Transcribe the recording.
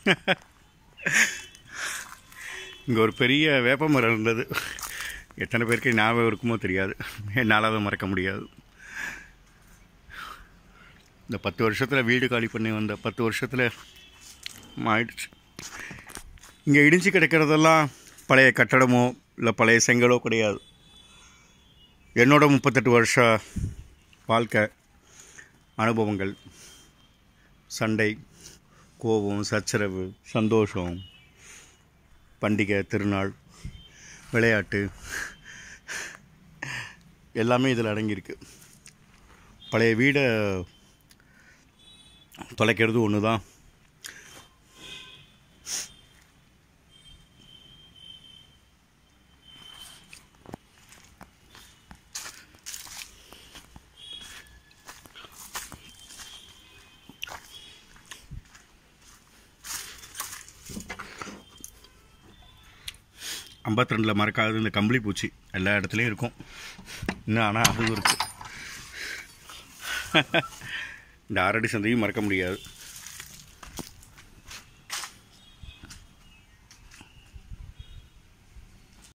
இங்கே ஒரு பெரிய வேப்ப மரம் இருந்தது எத்தனை பேருக்கு ஞாபகம் இருக்குமோ தெரியாது என்னால் அதை மறக்க முடியாது இந்த பத்து வருஷத்தில் வீடு காலி பண்ணி வந்த பத்து வருஷத்தில் ஆயிடுச்சு இங்கே இடிஞ்சு கிடக்கிறதெல்லாம் பழைய கட்டடமோ இல்லை பழைய செங்கலோ கிடையாது என்னோட முப்பத்தெட்டு வருஷ வாழ்க்கை அனுபவங்கள் சண்டை கோபம் சச்சரவு சந்தோஷம் பண்டிகை திருநாள் விளையாட்டு எல்லாமே இதில் அடங்கியிருக்கு பழைய வீடை தொலைக்கிறது ஒன்று தான் ஐம்பத்தி ரெண்டில் மறக்காதது இந்த கம்பளி பூச்சி எல்லா இடத்துலையும் இருக்கும் இன்னும் ஆனால் அதுவும் இருக்குது இந்த ஆறடி சந்தையும் மறக்க முடியாது